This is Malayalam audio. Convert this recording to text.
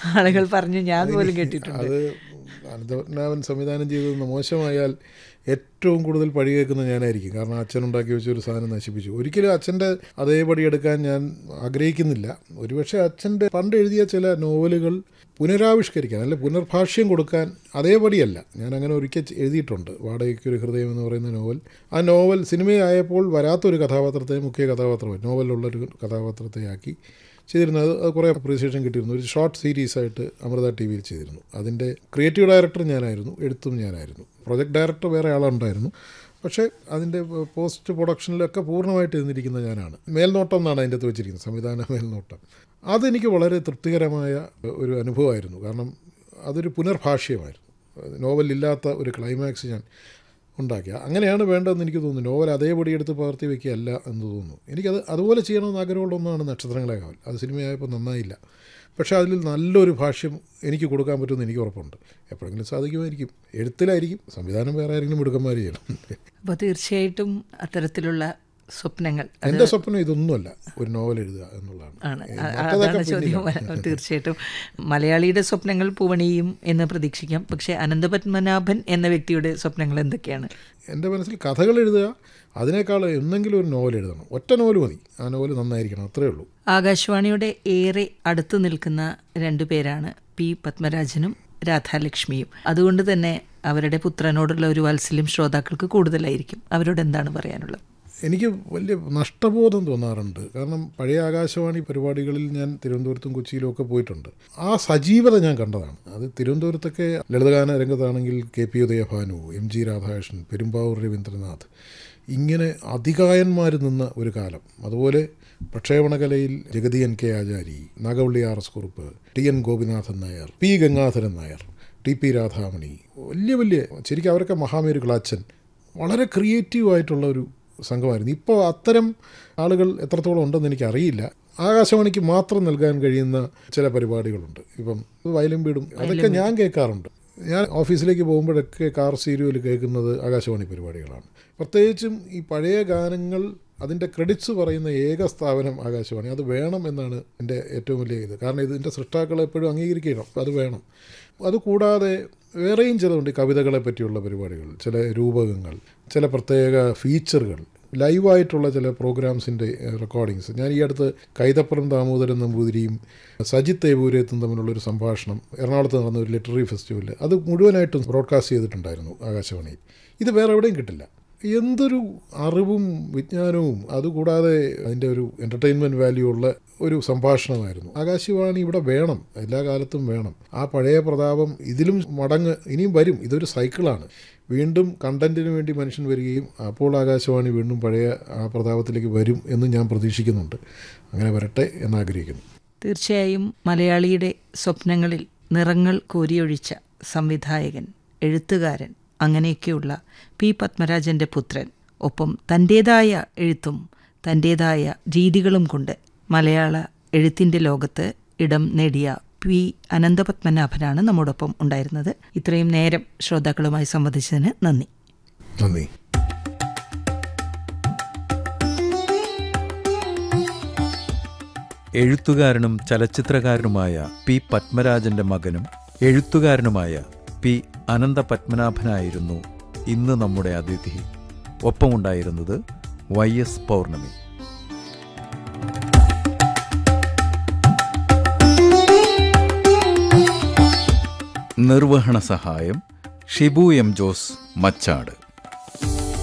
ആളുകൾ പറഞ്ഞു ഞാൻ പോലും കേട്ടിട്ടുണ്ട് അത് അനന്തപത്മനാഭൻ സംവിധാനം ചെയ്തത് മോശമായാൽ ഏറ്റവും കൂടുതൽ പഴി കേൾക്കുന്ന ഞാനായിരിക്കും കാരണം അച്ഛൻ ഉണ്ടാക്കി വെച്ച ഒരു സാധനം നശിപ്പിച്ചു ഒരിക്കലും അച്ഛൻ്റെ അതേപടി എടുക്കാൻ ഞാൻ ആഗ്രഹിക്കുന്നില്ല ഒരുപക്ഷെ അച്ഛൻ്റെ പണ്ട് എഴുതിയ ചില നോവലുകൾ പുനരാവിഷ്കരിക്കാൻ അല്ലെ പുനർഭാഷ്യം കൊടുക്കാൻ അതേപടിയല്ല ഞാൻ അങ്ങനെ ഒരിക്കൽ ചെ- എഴുതിയിട്ടുണ്ട് വാടകയ്ക്കൊരു ഹൃദയം എന്ന് പറയുന്ന നോവൽ ആ നോവൽ സിനിമയായപ്പോൾ വരാത്തൊരു കഥാപാത്രത്തെ മുഖ്യ കഥാപാത്രമായി നോവലിലുള്ളൊരു കഥാപാത്രത്തെ ആക്കി ചെയ്തിരുന്നത് അത് കുറേ അപ്രീസിയേഷൻ കിട്ടിയിരുന്നു ഒരു ഷോർട്ട് സീരീസ് ആയിട്ട് അമൃത ടി വിയിൽ ചെയ്തിരുന്നു അതിൻ്റെ ക്രിയേറ്റീവ് ഡയറക്ടർ ഞാനായിരുന്നു എഴുത്തും ഞാനായിരുന്നു പ്രൊജക്ട് ഡയറക്ടർ വേറെ ആളുണ്ടായിരുന്നു പക്ഷേ അതിൻ്റെ പോസ്റ്റ് പ്രൊഡക്ഷനിലൊക്കെ പൂർണ്ണമായിട്ട് ഇരുന്നിരിക്കുന്ന ഞാനാണ് മേൽനോട്ടം എന്നാണ് അതിൻ്റെ അകത്ത് വെച്ചിരിക്കുന്നത് സംവിധാന മേൽനോട്ടം അതെനിക്ക് വളരെ തൃപ്തികരമായ ഒരു അനുഭവമായിരുന്നു കാരണം അതൊരു പുനർഭാഷ്യമായിരുന്നു നോവലില്ലാത്ത ഒരു ക്ലൈമാക്സ് ഞാൻ ഉണ്ടാക്കിയ അങ്ങനെയാണ് വേണ്ടതെന്ന് എനിക്ക് തോന്നുന്നു നോവൽ അതേപടി എടുത്ത് പകർത്തി വെക്കുകയല്ല എന്ന് തോന്നുന്നു എനിക്കത് അതുപോലെ ചെയ്യണമെന്ന് ആഗ്രഹമുള്ള ഒന്നാണ് നക്ഷത്രങ്ങളെ കാവൽ അത് സിനിമയായപ്പോൾ നന്നായില്ല പക്ഷേ അതിൽ നല്ലൊരു ഭാഷ്യം എനിക്ക് കൊടുക്കാൻ പറ്റുമെന്ന് എനിക്ക് ഉറപ്പുണ്ട് എപ്പോഴെങ്കിലും സാധിക്കുമായിരിക്കും എഴുത്തിലായിരിക്കും സംവിധാനം വേറെ ആരെങ്കിലും മിടുക്കന്മാർ ചെയ്യണം അപ്പോൾ തീർച്ചയായിട്ടും അത്തരത്തിലുള്ള സ്വപ്നങ്ങൾ എൻ്റെ സ്വപ്നം ഇതൊന്നുമല്ല ഒരു നോവൽ എഴുതുക എന്നുള്ളതാണ് ആണ് ഏ, അ- മറ്റതൊക്കെ അതാണ് ചോദ്യം പിന്നിലാണ്. തീർച്ചയായിട്ടും മലയാളിയുടെ സ്വപ്നങ്ങൾ പൂവണിയും എന്ന് പ്രതീക്ഷിക്കാം പക്ഷേ അനന്തപത്മനാഭൻ എന്ന വ്യക്തിയുടെ സ്വപ്നങ്ങൾ എന്തൊക്കെയാണ് എൻ്റെ മനസ്സിൽ കഥകൾ എഴുതുക അതിനേക്കാൾ എന്തെങ്കിലും ഒരു നോവൽ എഴുതണം ഒറ്റ നോവൽ മതി ആ നോവൽ നന്നായിരിക്കണം അത്രയേ ഉള്ളൂ ആകാശവാണിയുടെ ഏറെ അടുത്ത് നിൽക്കുന്ന രണ്ടു പേരാണ് പി പത്മരാജനും രാധാലക്ഷ്മിയും അതുകൊണ്ട് തന്നെ അവരുടെ പുത്രനോടുള്ള ഒരു വാത്സല്യം ശ്രോതാക്കൾക്ക് കൂടുതലായിരിക്കും അവരോട് എന്താണ് പറയാനുള്ളത് എനിക്ക് വലിയ നഷ്ടബോധം തോന്നാറുണ്ട് കാരണം പഴയ ആകാശവാണി പരിപാടികളിൽ ഞാൻ തിരുവനന്തപുരത്തും കൊച്ചിയിലും ഒക്കെ പോയിട്ടുണ്ട് ആ സജീവത ഞാൻ കണ്ടതാണ് അത് തിരുവനന്തപുരത്തൊക്കെ ലളിതഗാന രംഗത്താണെങ്കിൽ K P Udayabhanu M G Radhakrishnan Perumbavoor Raveendranath ഇങ്ങനെ അധികായന്മാർ നിന്ന ഒരു കാലം അതുപോലെ പ്രക്ഷേപണകലയിൽ Jagathy N K Achari Nagavally R S Kurup T N Gopinathan Nair P Gangadharan Nair T P Radhamani വലിയ വലിയ ശരിക്കും അവരൊക്കെ മഹാമേരുകളാച്ചൻ വളരെ ക്രിയേറ്റീവായിട്ടുള്ള ഒരു സംഘമായിരുന്നു ഇപ്പോൾ അത്തരം ആളുകൾ എത്രത്തോളം ഉണ്ടെന്ന് എനിക്കറിയില്ല ആകാശവാണിക്ക് മാത്രം നൽകാൻ കഴിയുന്ന ചില പരിപാടികളുണ്ട് ഇപ്പം വയലും വീടും അതൊക്കെ ഞാൻ കേൾക്കാറുണ്ട് ഞാൻ ഓഫീസിലേക്ക് പോകുമ്പോഴൊക്കെ കാർ സീരിയൽ കേൾക്കുന്നത് ആകാശവാണി പരിപാടികളാണ് പ്രത്യേകിച്ചും ഈ പഴയ ഗാനങ്ങൾ അതിൻ്റെ ക്രെഡിറ്റ്സ് പറയുന്ന ഏക സ്ഥാപനം ആകാശവാണി അത് വേണം എന്നാണ് എൻ്റെ ഏറ്റവും വലിയ ഇത് കാരണം ഇതിൻ്റെ സൃഷ്ടാക്കളെ എപ്പോഴും അംഗീകരിക്കണം അത് വേണം അതുകൂടാതെ വേറെയും ചിലതുണ്ട് ഈ കവിതകളെ പറ്റിയുള്ള പരിപാടികൾ ചില രൂപകങ്ങൾ ചില പ്രത്യേക ഫീച്ചറുകൾ ലൈവായിട്ടുള്ള ചില പ്രോഗ്രാംസിൻ്റെ റെക്കോർഡിങ്സ് ഞാൻ ഈ അടുത്ത് കൈതപ്പുറം ദാമോദരൻ നമ്പൂതിരിയും സജിത്ത് തേവൂരത്തും തമ്മിലുള്ളൊരു സംഭാഷണം എറണാകുളത്ത് നടന്ന ഒരു ലിറ്റററി ഫെസ്റ്റിവലിൽ അത് മുഴുവനായിട്ടും ബ്രോഡ്കാസ്റ്റ് ചെയ്തിട്ടുണ്ടായിരുന്നു ആകാശവാണിയിൽ ഇത് വേറെ എവിടെയും കിട്ടില്ല എന്തൊരു അറിവും വിജ്ഞാനവും അതുകൂടാതെ അതിൻ്റെ ഒരു എൻ്റർടൈൻമെൻറ്റ് വാല്യൂ ഉള്ള ഒരു സംഭാഷണമായിരുന്നു ആകാശവാണി ഇവിടെ വേണം എല്ലാ കാലത്തും വേണം ആ പഴയ പ്രതാപം ഇതിലും മടങ്ങ് ഇനിയും വരും ഇതൊരു സൈക്കിളാണ് വീണ്ടും കണ്ടന്റിന് വേണ്ടി മനുഷ്യൻ വരികയും അപ്പോൾ ആകാശവാണി വീണ്ടും പഴയ ആ പ്രതാപത്തിലേക്ക് വരും എന്ന് ഞാൻ പ്രതീക്ഷിക്കുന്നുണ്ട് അങ്ങനെ വരട്ടെ എന്നാഗ്രഹിക്കുന്നു തീർച്ചയായും മലയാളിയുടെ സ്വപ്നങ്ങളിൽ നിറങ്ങൾ കോരിയൊഴിച്ച സംവിധായകൻ എഴുത്തുകാരൻ അങ്ങനെയൊക്കെയുള്ള പി പത്മരാജൻ്റെ പുത്രൻ ഒപ്പം തൻ്റേതായ എഴുത്തും തൻ്റേതായ രീതികളും കൊണ്ട് മലയാള എഴുത്തിൻ്റെ ലോകത്ത് ഇടം നേടിയ പി അനന്തപത്മനാഭനാണ് നമ്മോടൊപ്പം ഉണ്ടായിരുന്നത് ഇത്രയും നേരം ശ്രോതാക്കളുമായി സംവദിച്ചതിന് നന്ദി നന്ദി എഴുത്തുകാരനും ചലച്ചിത്രകാരനുമായ പി പത്മരാജന്റെ മകനും എഴുത്തുകാരനുമായ പി അനന്ത പത്മനാഭനായിരുന്നു ഇന്ന് നമ്മുടെ അതിഥി ഒപ്പമുണ്ടായിരുന്നത് വൈ എസ് പൗർണമി നിർവഹണ സഹായം ഷിബു എം ജോസ് മച്ചാട്